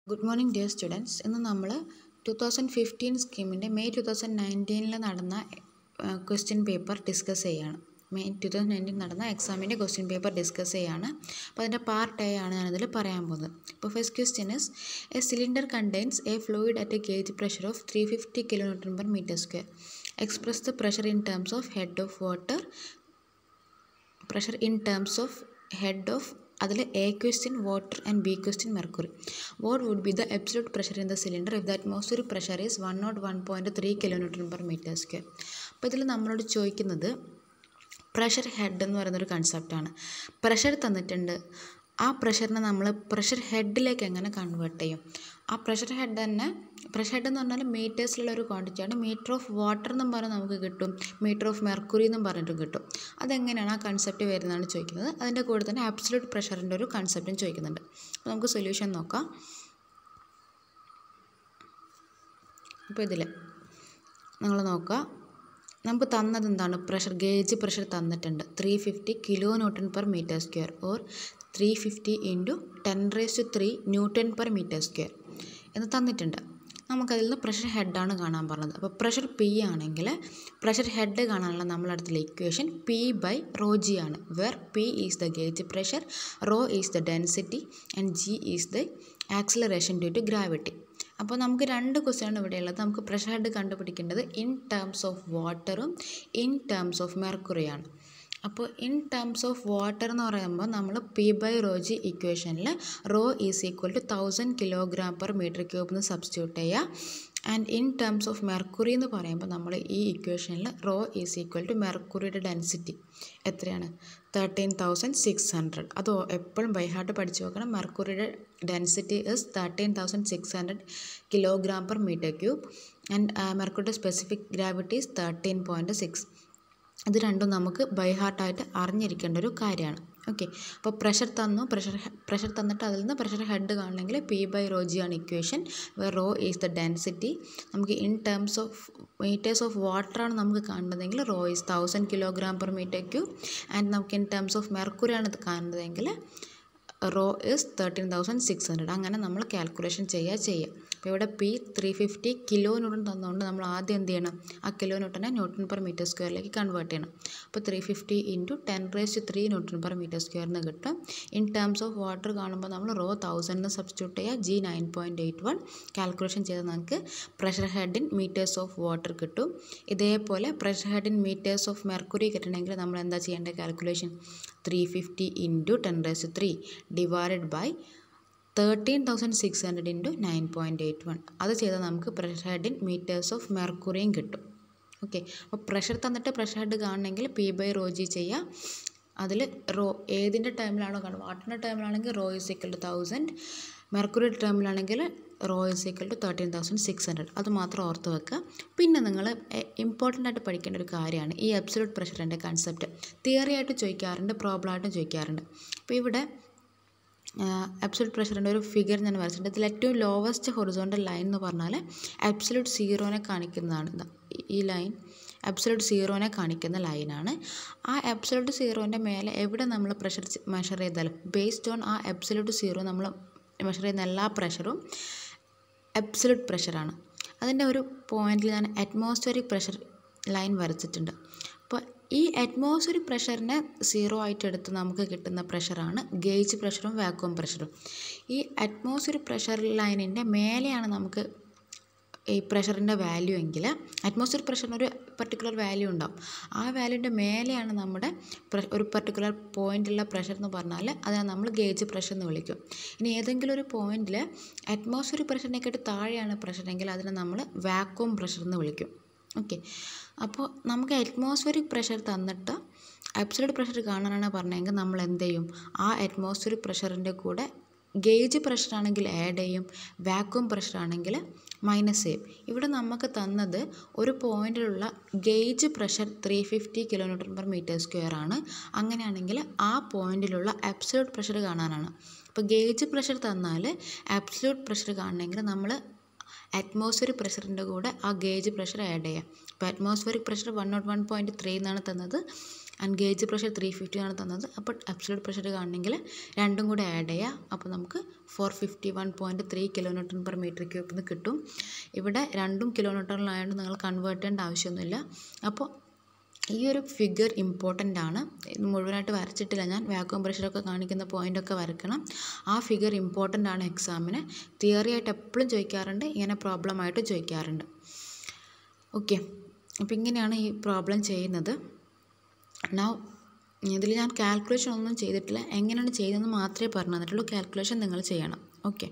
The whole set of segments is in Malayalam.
ഗുഡ് മോർണിംഗ് ഡിയർ സ്റ്റുഡൻസ് ഇന്ന് നമ്മൾ ടു തൗസൻഡ് ഫിഫ്റ്റീൻ സ്കീമിൻ്റെ മെയ് ടു തൗസൻഡ് നയൻറ്റീനിൽ നടന്ന ക്വസ്റ്റ്യൻ പേപ്പർ ഡിസ്കസ് ചെയ്യുകയാണ് മെയ് ടു തൗസൻഡ് നയൻറ്റീൻ നടന്ന എക്സാമിൻ്റെ ക്വസ്റ്റ്യൻ പേപ്പർ ഡിസ്കസ് ചെയ്യുകയാണ് അപ്പോൾ അതിൻ്റെ പാർട്ട് എ ആണ് ഞാനതിൽ പറയാൻ പോകുന്നത് അപ്പോൾ first question is a cylinder contains a fluid at a gauge pressure of three fifty kilo newton per metre square express the pressure in terms of head of water pressure in terms of head of അതിൽ A question water and B question mercury what would be the absolute pressure in the cylinder if the atmosphere pressure is one nought one point three kilo newton per metre square അപ്പോൾ ഇതിൽ നമ്മളോട് ചോദിക്കുന്നത് പ്രഷർ ഹെഡ് എന്ന് പറയുന്നൊരു കൺസെപ്റ്റാണ് പ്രഷർ തന്നിട്ടുണ്ട് ആ പ്രഷറിനെ നമ്മൾ പ്രഷർ ഹെഡിലേക്ക് എങ്ങനെ കൺവേർട്ട് ചെയ്യും ആ പ്രഷർ ഹെഡ് തന്നെ പ്രഷർ ഹെഡ് എന്ന് പറഞ്ഞാൽ മീറ്റേഴ്സിലുള്ള ഒരു ക്വാണ്ടിറ്റിയാണ് മീറ്റർ ഓഫ് വാട്ടർ എന്നും പറഞ്ഞ് നമുക്ക് കിട്ടും മീറ്റർ ഓഫ് മെർക്കുറി എന്നും പറഞ്ഞിട്ടും കിട്ടും അതെങ്ങനെയാണ് ആ കൺസെപ്റ്റ് വരുന്നതാണ് ചോദിക്കുന്നത് അതിൻ്റെ കൂടെ തന്നെ ആബ്സലൂട്ട് പ്രഷറിൻ്റെ ഒരു കൺസെപ്റ്റും ചോദിക്കുന്നുണ്ട് അപ്പോൾ നമുക്ക് സൊല്യൂഷൻ നോക്കാം അപ്പോൾ ഇതിൽ നിങ്ങൾ നോക്കുക നമുക്ക് തന്നത് എന്താണ് പ്രഷർ ഗേജ് പ്രഷർ തന്നിട്ടുണ്ട് three fifty kilo newton per metre square or three fifty into ten raise to three newton per metre square എന്ന് തന്നിട്ടുണ്ട് നമുക്കതിൽ നിന്ന് പ്രഷർ ഹെഡാണ് കാണാൻ പറഞ്ഞത് അപ്പോൾ പ്രഷർ പി ആണെങ്കിൽ പ്രഷർ ഹെഡ് കാണാനുള്ള നമ്മളടുത്തുള്ള equation P by rho g ആണ് where P is the gauge pressure rho is the density and g is the acceleration due to gravity അപ്പോൾ നമുക്ക് രണ്ട് ക്വസ്റ്റ്യനാണ് ഇവിടെ ഉള്ളത് നമുക്ക് പ്രഷർ ഹെഡ് കണ്ടുപിടിക്കേണ്ടത് ഇൻ ടേംസ് ഓഫ് വാട്ടറും ഇൻ ടേംസ് ഓഫ് മെർക്കുറിയാണ് അപ്പോൾ ഇൻ ടേംസ് ഓഫ് വാട്ടർ എന്ന് പറയുമ്പോൾ നമ്മൾ പി ബൈ റോ ജി ഇക്വേഷനിൽ rho is equal to thousand kilogram per metre cube എന്ന് സബ്സ്റ്റിറ്റ്യൂട്ട് ചെയ്യുക and in terms of mercury എന്ന് പറയുമ്പോൾ നമ്മൾ ഈ ഇക്വേഷനിൽ റോ ഈസ് ഈക്വൽ ടു മെർക്കുറിയുടെ ഡെൻസിറ്റി എത്രയാണ് തേർട്ടീൻ തൗസൻഡ് സിക്സ് ഹൺഡ്രഡ് അത് എപ്പോഴും ബൈഹാർട്ട് പഠിച്ചു വെക്കണം മെർക്കുറിയുടെ density is thirteen thousand six hundred kilogram per metre cube and മെർക്കുറിയുടെ specific gravity is thirteen point six ഇത് രണ്ടും നമുക്ക് ബൈ ഹാർട്ടായിട്ട് അറിഞ്ഞിരിക്കേണ്ട ഒരു കാര്യമാണ് ഓക്കെ അപ്പോൾ പ്രഷർ തന്നു പ്രഷർ പ്രഷർ തന്നിട്ട് അതിൽ നിന്ന് പ്രഷർ ഹെഡ് കാണണമെങ്കിൽ പി ബൈ റോ ജി ആണ് equation where rho is the density നമുക്ക് in terms of metres of വാട്ടറാണ് നമുക്ക് കാണുന്നതെങ്കിൽ rho is thousand kilogram per metre cube and നമുക്ക് ഇൻ ടേംസ് ഓഫ് മെർക്കുറിയാണ് കാണുന്നതെങ്കിൽ rho is thirteen thousand six hundred അങ്ങനെ നമ്മൾ കാൽക്കുലേഷൻ ചെയ്യുക ചെയ്യുക അപ്പോൾ ഇവിടെ P three fifty kilo newton തന്നുകൊണ്ട് നമ്മൾ ആദ്യം എന്ത് ചെയ്യണം ആ കിലോ ന്യൂട്ടനെ ന്യൂട്ടൺ പെർ മീറ്റർ സ്ക്വയറിലേക്ക് കൺവേർട്ട് ചെയ്യണം അപ്പോൾ three fifty into ten raise three newton per metre സ്ക്വയറിന് കിട്ടും ഇൻ ടേംസ് ഓഫ് വാട്ടർ കാണുമ്പോൾ നമ്മൾ റോ തൗസൻഡിന് സബ്സ്റ്റിറ്റ്യൂട്ട് ചെയ്യുക g nine point eight one calculation ചെയ്ത് നമുക്ക് pressure head in metres of water കിട്ടും ഇതേപോലെ pressure head in metres of mercury കിട്ടണമെങ്കിൽ നമ്മൾ എന്താ ചെയ്യേണ്ട calculation three fifty into ten raise three divided by thirteen thousand six hundred into nine point eight one അത് ചെയ്താൽ നമുക്ക് pressure head in metres of മെർക്കുറിയും കിട്ടും ഓക്കെ അപ്പോൾ പ്രഷർ തന്നിട്ട് പ്രഷർ ഹെഡ് കാണണമെങ്കിൽ പി ബൈ റോ ജി ചെയ്യുക അതിൽ റോ ഏതിൻ്റെ ടൈമിലാണോ കാണുക വാട്ടറിൻ്റെ ടൈമിലാണെങ്കിൽ rho is equal to thousand mercury ടൈമിലാണെങ്കിൽ rho is equal to thirteen thousand six hundred അത് മാത്രം ഓർത്ത് വെക്കുക പിന്നെ നിങ്ങൾ ഇമ്പോർട്ടൻ്റ് ആയിട്ട് പഠിക്കേണ്ട ഒരു കാര്യമാണ് ഈ അബ്സലൂട്ട് പ്രഷറിൻ്റെ കൺസെപ്റ്റ് തിയറി ആയിട്ട് ചോദിക്കാറുണ്ട് പ്രോബ്ലം ആയിട്ടും ചോദിക്കാറുണ്ട് അപ്പോൾ ഇവിടെ അബ്സലൂട്ട് പ്രഷറിൻ്റെ ഒരു ഫിഗർ ഞാൻ വരച്ചിട്ടുണ്ട് ഇതിൽ ഏറ്റവും ലോവസ്റ്റ് ഹൊറിസോണ്ടൽ ലൈൻ എന്ന് പറഞ്ഞാൽ അബ്സലൂട്ട് സീറോനെ കാണിക്കുന്നതാണ് ഈ ലൈൻ അബ്സലൂട്ട് സീറോനെ കാണിക്കുന്ന ലൈനാണ് ആ അബ്സലൂട്ട് സീറോൻ്റെ മേലെ എവിടെ നമ്മൾ പ്രഷർ മെഷർ ചെയ്താലും ബേസ്ഡ് ഓൺ ആ അബ്സലൂട്ട് സീറോ നമ്മൾ മെഷർ ചെയ്യുന്ന എല്ലാ പ്രഷറും അബ്സലൂട്ട് പ്രഷറാണ് അതിൻ്റെ ഒരു പോയിന്റിൽ ഞാൻ അറ്റ്മോസ്ഫിയറിക് പ്രഷർ ലൈൻ വരച്ചിട്ടുണ്ട് അപ്പോൾ ഈ അറ്റ്മോസ്ഫിയറിക് പ്രഷറിനെ സീറോ ആയിട്ട് എടുത്ത് നമുക്ക് കിട്ടുന്ന പ്രഷറാണ് ഗേജ് പ്രഷറും വാക്വം പ്രഷറും ഈ അറ്റ്മോസ്ഫിയറിക് പ്രഷർ ലൈനിൻ്റെ മേലെയാണ് നമുക്ക് ഈ പ്രഷറിൻ്റെ വാല്യൂ എങ്കിൽ അറ്റ്മോസ്ഫിയർ പ്രഷറിന് ഒരു പർട്ടിക്കുലർ വാല്യൂ ഉണ്ടാവും ആ വാല്യൂൻ്റെ മേലെയാണ് നമ്മുടെ ഒരു പർട്ടിക്കുലർ പോയിൻ്റുള്ള പ്രഷർ എന്ന് പറഞ്ഞാൽ അതിനെ നമ്മൾ ഗേജ് പ്രഷർ എന്ന് വിളിക്കും ഇനി ഏതെങ്കിലും ഒരു പോയിന്റിൽ അറ്റ്മോസ്ഫിയർ പ്രഷറിനെക്കാട്ട് താഴെയാണ് പ്രഷറെങ്കിൽ അതിനെ നമ്മൾ വാക്വം പ്രഷർ എന്ന് വിളിക്കും ഓക്കെ അപ്പോൾ നമുക്ക് അറ്റ്മോസ്ഫിയറിക് പ്രഷർ തന്നിട്ട് അബ്സലൂട്ട് പ്രഷർ കാണാനാണ് പറഞ്ഞതെങ്കിൽ നമ്മൾ എന്ത് ചെയ്യും ആ അറ്റ്മോസ്ഫിയറിക് പ്രഷറിൻ്റെ കൂടെ ഗേജ് പ്രഷർ ആണെങ്കിൽ ആഡ് ചെയ്യും വാക്വം പ്രഷർ ആണെങ്കിൽ മൈനസ് ചെയ്യും ഇവിടെ നമുക്ക് തന്നത് ഒരു പോയിന്റിലുള്ള gauge pressure three fifty kilo newton per metre square ആണ് അങ്ങനെയാണെങ്കിൽ ആ പോയിന്റിലുള്ള അബ്സലൂട്ട് പ്രഷർ കാണാനാണ് അപ്പോൾ ഗേജ് പ്രഷർ തന്നാൽ അബ്സലൂട്ട് പ്രഷർ കാണണമെങ്കിൽ നമ്മൾ അറ്റ്മോസ്ഫിയറിക് പ്രഷറിൻ്റെ കൂടെ ആ ഗേജ് പ്രഷർ ആഡ് ചെയ്യാം അപ്പോൾ atmospheric pressure one nought one point three എന്നാണ് തന്നത് and gauge pressure three fifty ആണ് തന്നത് അപ്പോൾ അബ്സലൂട്ട് പ്രഷർ കാണണമെങ്കിൽ രണ്ടും കൂടെ ആഡ് ചെയ്യാം അപ്പോൾ നമുക്ക് four fifty one point three kilo newton per metre cube എന്ന് കിട്ടും ഇവിടെ രണ്ടും കിലോ ന്യൂട്ടണിലായതുകൊണ്ട് നിങ്ങൾ കൺവേർട്ട് ചെയ്യേണ്ട ആവശ്യമൊന്നുമില്ല അപ്പോൾ ഈ ഒരു ഫിഗർ ഇമ്പോർട്ടൻ്റ് ആണ് ഇത് മുഴുവനായിട്ട് വരച്ചിട്ടില്ല ഞാൻ വാക്വം പ്രഷറൊക്കെ കാണിക്കുന്ന പോയിൻ്റൊക്കെ വരയ്ക്കണം ആ ഫിഗർ ഇമ്പോർട്ടൻ്റ് ആണ് എക്സാമിന് തിയറി ആയിട്ട് എപ്പോഴും ചോദിക്കാറുണ്ട് ഇങ്ങനെ പ്രോബ്ലം ആയിട്ട് ചോദിക്കാറുണ്ട് ഓക്കെ അപ്പോൾ ഇങ്ങനെയാണ് ഈ പ്രോബ്ലം ചെയ്യുന്നത് നൗ ഇതിൽ ഞാൻ കാൽക്കുലേഷൻ ഒന്നും ചെയ്തിട്ടില്ല എങ്ങനെയാണ് ചെയ്തതെന്ന് മാത്രമേ പറഞ്ഞു തന്നിട്ടുള്ളൂ കാൽക്കുലേഷൻ നിങ്ങൾ ചെയ്യണം okay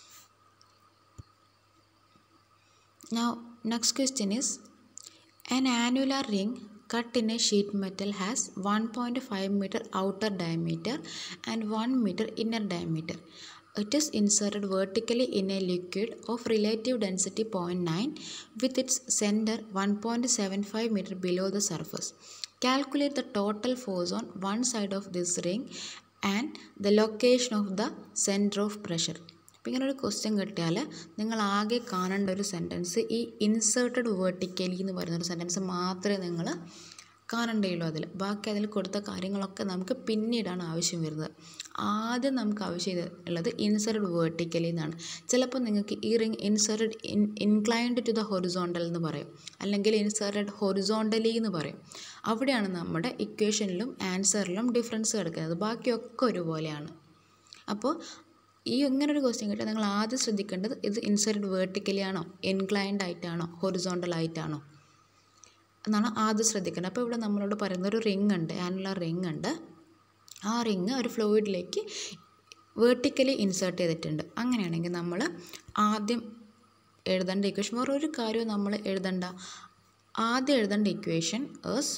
now next question is An annular ring cut in a sheet metal has 1.5 meter outer diameter and 1 meter inner diameter. It is inserted vertically in a liquid of relative density 0.9 with its center 1.75 meter below the surface. Calculate the total force on one side of this ring and the location of the center of pressure. അപ്പോൾ ഇങ്ങനെ ഒരു ക്വസ്റ്റ്യൻ കിട്ടിയാൽ നിങ്ങൾ ആകെ കാണേണ്ട ഒരു സെൻറ്റൻസ് ഈ ഇൻസേർട്ടഡ് വേർട്ടിക്കലി എന്ന് പറയുന്ന ഒരു സെൻറ്റൻസ് മാത്രമേ നിങ്ങൾ കാണേണ്ടയുള്ളൂ അതിൽ ബാക്കി അതിൽ കൊടുത്ത കാര്യങ്ങളൊക്കെ നമുക്ക് പിന്നീടാണ് ആവശ്യം വരുന്നത് ആദ്യം നമുക്ക് ആവശ്യം ഉള്ളത് ഇൻസേർട്ടഡ് വേർട്ടിക്കലി എന്നാണ് ചിലപ്പോൾ നിങ്ങൾക്ക് ഈ ring inserted in inclined to the horizontal എന്ന് പറയും അല്ലെങ്കിൽ ഇൻസേർട്ടഡ് ഹൊറിസോണ്ടലി എന്ന് പറയും അവിടെയാണ് നമ്മുടെ ഇക്വേഷനിലും ആൻസറിലും ഡിഫറൻസ് കിടക്കുന്നത് ബാക്കിയൊക്കെ ഒരുപോലെയാണ് അപ്പോൾ ഈ ഇങ്ങനെ ഒരു ക്വസ്റ്റ്യൻ കിട്ടിയാൽ നിങ്ങൾ ആദ്യം ശ്രദ്ധിക്കേണ്ടത് ഇത് ഇൻസൈഡ് വേർട്ടിക്കലി ആണോ ഇൻക്ലൈൻഡ് ആയിട്ടാണോ ഹൊറിസോണ്ടൽ ആയിട്ടാണോ എന്നാണ് ആദ്യം ശ്രദ്ധിക്കേണ്ടത് അപ്പോൾ ഇവിടെ നമ്മളോട് പറയുന്ന ഒരു റിങ് ഉണ്ട് ആനുലർ റിങ് ഉണ്ട് ആ റിങ് ഒരു ഫ്ലൂയിഡിലേക്ക് വേർട്ടിക്കലി ഇൻസേർട്ട് ചെയ്തിട്ടുണ്ട് അങ്ങനെയാണെങ്കിൽ നമ്മൾ ആദ്യം എഴുതേണ്ട ഇക്വേഷൻ വേറെ ഒരു കാര്യവും നമ്മൾ എഴുതണ്ട ആദ്യം എഴുതേണ്ട ഇക്വേഷൻ ഏസ്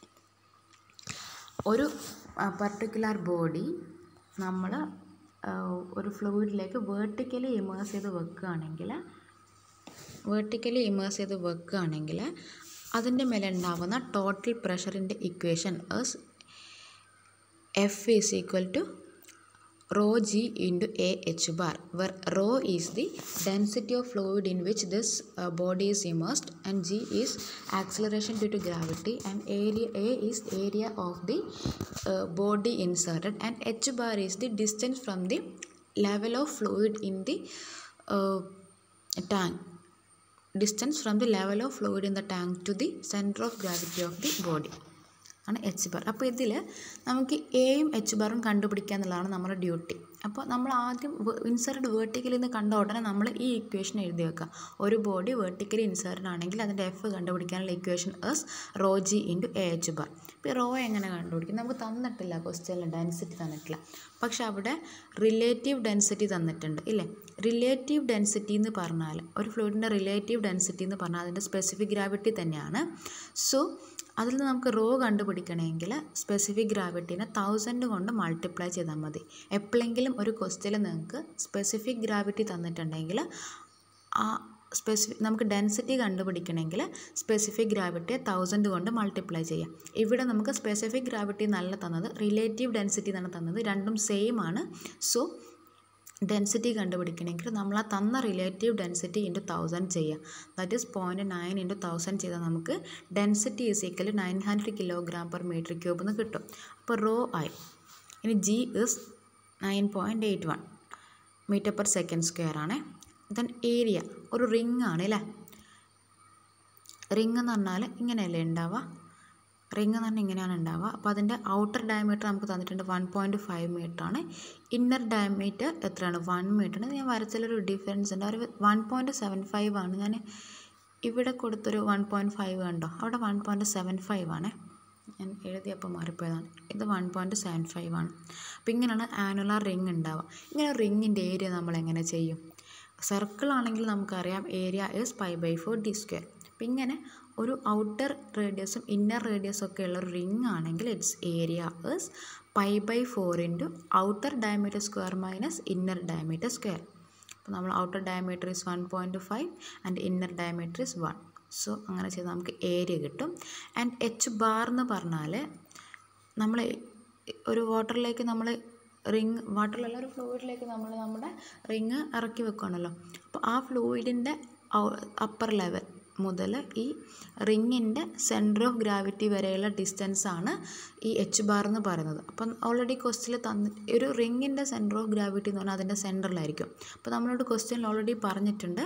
ഒരു പർട്ടിക്കുലർ ബോഡി നമ്മൾ ഒരു ഫ്ലൂയിഡിലേക്ക് വേർട്ടിക്കലി ഇമേഴ്സ് ചെയ്ത് വെക്കുകയാണെങ്കിൽ വേർട്ടിക്കലി ഇമേഴ്സ് ചെയ്ത് വെക്കുകയാണെങ്കിൽ അതിൻ്റെ മേലെ ഉണ്ടാകുന്ന ടോട്ടൽ പ്രഷറിൻ്റെ equation as F is equal to rho g into a h bar where rho is the density of fluid in which this uh, body is immersed and g is acceleration due to gravity and area a is area of the uh, body inserted and h bar is the distance from the level of fluid in the uh, tank distance from the level of fluid in the tank to the center of gravity of the body ആണ് എച്ച് ബാർ അപ്പോൾ ഇതിൽ നമുക്ക് എയും എച്ച് ബാറും കണ്ടുപിടിക്കുക എന്നുള്ളതാണ് നമ്മുടെ ഡ്യൂട്ടി അപ്പോൾ നമ്മൾ ആദ്യം ഇൻസേർട്ട് വേർട്ടിക്കലി എന്ന് കണ്ട ഉടനെ നമ്മൾ ഈ ഇക്വേഷൻ എഴുതി വെക്കുക ഒരു ബോഡി വേർട്ടിക്കലി ഇൻസേർട്ട് ആണെങ്കിൽ അതിൻ്റെ എഫ് കണ്ടുപിടിക്കാനുള്ള equation as rho g into A H bar ഇപ്പോൾ റോ എങ്ങനെ കണ്ടുപിടിക്കും നമുക്ക് തന്നിട്ടില്ല ക്വസ്റ്റ്യനിൽ ഡെൻസിറ്റി തന്നിട്ടില്ല പക്ഷെ അവിടെ റിലേറ്റീവ് ഡെൻസിറ്റി തന്നിട്ടുണ്ട് ഇല്ലേ റിലേറ്റീവ് ഡെൻസിറ്റി എന്ന് പറഞ്ഞാൽ ഒരു ഫ്ലൂയിഡിൻ്റെ റിലേറ്റീവ് ഡെൻസിറ്റി എന്ന് പറഞ്ഞാൽ അതിൻ്റെ സ്പെസിഫിക് ഗ്രാവിറ്റി തന്നെയാണ് സോ അതിൽ നിന്ന് നമുക്ക് റോ കണ്ടുപിടിക്കണമെങ്കിൽ സ്പെസിഫിക് ഗ്രാവിറ്റീനെ തൗസൻഡ് കൊണ്ട് മൾട്ടിപ്ലൈ ചെയ്താൽ മതി എപ്പോഴെങ്കിലും ഒരു ക്വസ്റ്റ്യനിൽ നിങ്ങൾക്ക് സ്പെസിഫിക് ഗ്രാവിറ്റി തന്നിട്ടുണ്ടെങ്കിൽ ആ സ്പെസിഫിക് നമുക്ക് ഡെൻസിറ്റി കണ്ടുപിടിക്കണമെങ്കിൽ സ്പെസിഫിക് ഗ്രാവിറ്റിയെ തൗസൻഡ് കൊണ്ട് മൾട്ടിപ്ലൈ ചെയ്യാം ഇവിടെ നമുക്ക് സ്പെസിഫിക് ഗ്രാവിറ്റി നല്ല തന്നത് റിലേറ്റീവ് ഡെൻസിറ്റി എന്നാണ് തന്നത് രണ്ടും സെയിം ആണ് സോ ഡെൻസിറ്റി കണ്ടുപിടിക്കണമെങ്കിൽ നമ്മൾ ആ തന്ന റിലേറ്റീവ് ഡെൻസിറ്റി ഇൻറ്റു തൗസൻഡ് ചെയ്യുക that is point nine into thousand ചെയ്താൽ നമുക്ക് density is equal nine hundred kilogram per metre cube എന്ന് കിട്ടും അപ്പോൾ റോ ആയി ഇനി g is nine point eight one metre per second square ആണ് ദെൻ ഏരിയ ഒരു റിങ് ആണ് അല്ലേ റിങ് എന്ന് പറഞ്ഞാൽ ഇങ്ങനെയല്ലേ ഉണ്ടാവുക റിങ് എന്ന് പറഞ്ഞാൽ ഇങ്ങനെയാണ് ഉണ്ടാവുക അപ്പോൾ അതിൻ്റെ ഔട്ടർ ഡയമീറ്റർ നമുക്ക് തന്നിട്ടുണ്ട് വൺ പോയിൻറ്റ് ഫൈവ് മീറ്റർ ആണ് ഇന്നർ ഡയമീറ്റർ എത്രയാണ് വൺ മീറ്റർ ആണ് ഞാൻ വരച്ചതിലൊരു ഡിഫറൻസ് ഉണ്ട് ഒരു വൺ പോയിൻറ്റ് സെവൻ ഫൈവ് ആണ് ഞാൻ ഇവിടെ കൊടുത്തൊരു വൺ പോയിൻറ്റ് ഫൈവ് കണ്ടോ അവിടെ വൺ പോയിൻറ്റ് സെവൻ ഫൈവ് ആണ് ഞാൻ എഴുതിയപ്പോൾ മാറിപ്പോയതാണ് ഇത് വൺ പോയിൻറ്റ് സെവൻ ഫൈവ് ആണ് അപ്പോൾ ഇങ്ങനെയാണ് ആനുലാർ റിങ് ഉണ്ടാവുക ഇങ്ങനെ റിങ്ങിൻ്റെ ഏരിയ നമ്മൾ എങ്ങനെ ചെയ്യും സർക്കിൾ ആണെങ്കിൽ നമുക്കറിയാം area is pi by four D square അപ്പം ഇങ്ങനെ ഒരു ഔട്ടർ റേഡിയസും ഇന്നർ റേഡിയസും ഒക്കെ ഉള്ള ഒരു റിങ് ആണെങ്കിൽ it's area is pi by four into outer diameter square minus inner diameter square അപ്പോൾ നമ്മൾ outer diameter is one point five and inner diameter is one so അങ്ങനെ ചെയ്താൽ നമുക്ക് ഏരിയ കിട്ടും ആൻഡ് എച്ച് ബാർ എന്ന് പറഞ്ഞാൽ നമ്മൾ ഒരു വാട്ടറിലേക്ക് നമ്മൾ റിങ് വാട്ടറിലല്ല ഒരു ഫ്ലൂയിഡിലേക്ക് നമ്മൾ നമ്മുടെ റിങ് ഇറക്കി വെക്കുകയാണല്ലോ അപ്പോൾ ആ ഫ്ലൂയിഡിൻ്റെ അപ്പർ ലെവൽ മുതൽ ഈ റിങ്ങിൻ്റെ സെൻറ്റർ ഓഫ് ഗ്രാവിറ്റി വരെയുള്ള ഡിസ്റ്റൻസ് ആണ് ഈ എച്ച് ബാർ എന്ന് പറയുന്നത് അപ്പം ഓൾറെഡി ക്വസ്റ്റിൽ തന്നി ഒരു റിങ്ങിൻ്റെ സെൻറ്റർ ഓഫ് ഗ്രാവിറ്റി എന്ന് പറഞ്ഞാൽ അതിൻ്റെ സെൻറ്ററിലായിരിക്കും അപ്പോൾ നമ്മളോട് ക്വസ്റ്റ്യനിൽ ഓൾറെഡി പറഞ്ഞിട്ടുണ്ട്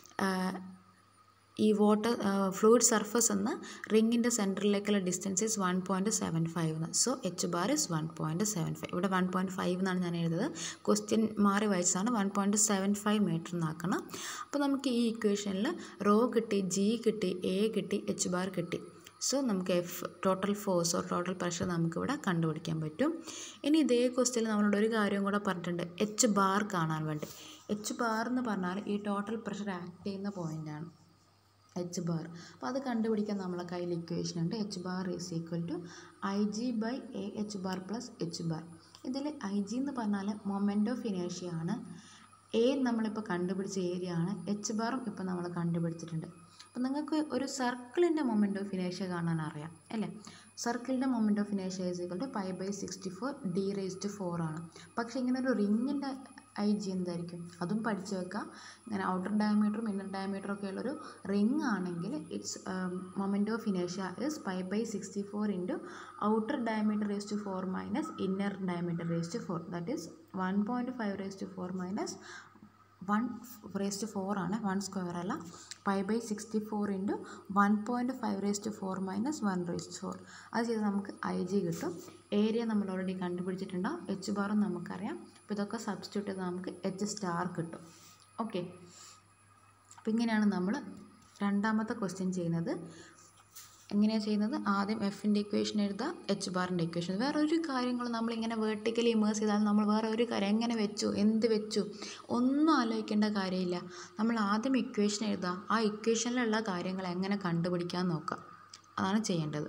ഈ വാട്ടർ ഫ്ലൂയിഡ് സർഫസ് എന്ന റിങ്ങിൻ്റെ സെൻറ്ററിലേക്കുള്ള distance is one point seven five എന്ന് so H bar is one point seven five ഇവിടെ വൺ പോയിൻറ്റ് ഫൈവ് എന്നാണ് ഞാൻ എഴുതുന്നത് ക്വസ്റ്റ്യൻ മാറി വായിച്ചതാണ് one point seven five metre എന്നാക്കണം അപ്പോൾ നമുക്ക് ഈ ഇക്വേഷനിൽ റോ കിട്ടി ജി കിട്ടി എ കിട്ടി എച്ച് ബാർ കിട്ടി സോ നമുക്ക് F total force or total pressure നമുക്കിവിടെ കണ്ടുപിടിക്കാൻ പറ്റും ഇനി ഇതേ ക്വസ്റ്റ്യനിൽ നമ്മളോട് ഒരു കാര്യം കൂടെ പറഞ്ഞിട്ടുണ്ട് എച്ച് ബാർ കാണാൻ വേണ്ടി എച്ച് ബാർ എന്ന് പറഞ്ഞാൽ ഈ ടോട്ടൽ പ്രഷർ ആക്ട് ചെയ്യുന്ന പോയിൻ്റാണ് എച്ച് ബാർ അപ്പോൾ അത് കണ്ടുപിടിക്കാൻ നമ്മളെ കയ്യിൽ ഇക്വേഷൻ ഉണ്ട് H bar is equal to I G by A H bar plus H bar ഇതിൽ ഐ ജി എന്ന് പറഞ്ഞാൽ മൊമെൻ്റ് ഓഫ് ഇനേഷ്യ ആണ് എ നമ്മളിപ്പോൾ കണ്ടുപിടിച്ച ഏരിയ ആണ് എച്ച് ബാറും ഇപ്പോൾ നമ്മൾ കണ്ടുപിടിച്ചിട്ടുണ്ട് അപ്പോൾ നിങ്ങൾക്ക് ഒരു സർക്കിളിൻ്റെ മൊമെൻ്റ് ഓഫ് ഇനേഷ്യ കാണാൻ അറിയാം അല്ലേ സർക്കിളിൻ്റെ മൊമെൻ്റ് ഓഫ് ഇനേഷ്യ is equal to pi by sixty four D raise to four ആണ് പക്ഷേ ഇങ്ങനെ ഒരു റിങ്ങിൻ്റെ ഐ ജി എന്തായിരിക്കും അതും പഠിച്ചു വെക്കാം ഇങ്ങനെ ഔട്ടർ ഡയമീറ്ററും ഇന്നർ ഡയമീറ്ററും ഒക്കെ ഉള്ളൊരു റിങ് ആണെങ്കിൽ ഇറ്റ്സ് മൊമെൻ്റ് ഓഫ് ഇനേഷ്യ is pi by sixty four into outer diameter raise to four minus inner diameter raise to four that is one point five raise to four minus one raise to four ആണ് വൺ സ്ക്വയർ അല്ല pi by sixty four into one point five raise to four minus one raise to four അത് ചെയ്ത് നമുക്ക് ഐ ജി കിട്ടും ഏരിയ നമ്മൾ ഓൾറെഡി കണ്ടുപിടിച്ചിട്ടുണ്ടാവും എച്ച് ബാറും നമുക്കറിയാം അപ്പോൾ ഇതൊക്കെ സബ്സ്റ്റിറ്റ്യൂട്ട് ചെയ്ത് നമുക്ക് എച്ച് സ്റ്റാർ കിട്ടും ഓക്കെ അപ്പോൾ ഇങ്ങനെയാണ് നമ്മൾ രണ്ടാമത്തെ ക്വസ്റ്റ്യൻ ചെയ്യുന്നത് എങ്ങനെയാണ് ചെയ്യുന്നത് ആദ്യം എഫിൻ്റെ ഇക്വേഷൻ എഴുതുക എച്ച് ബാറിൻ്റെ ഇക്വേഷൻ വേറെ ഒരു കാര്യങ്ങൾ നമ്മളിങ്ങനെ വേർട്ടിക്കലി ഇമേഴ്സ് ചെയ്താൽ നമ്മൾ വേറെ ഒരു കാര്യം എങ്ങനെ വെച്ചു എന്ത് വെച്ചു ഒന്നും ആലോചിക്കേണ്ട കാര്യമില്ല നമ്മൾ ആദ്യം ഇക്വേഷൻ എഴുതുക ആ ഇക്വേഷനിലുള്ള കാര്യങ്ങൾ എങ്ങനെ കണ്ടുപിടിക്കാൻ നോക്കുക അതാണ് ചെയ്യേണ്ടത്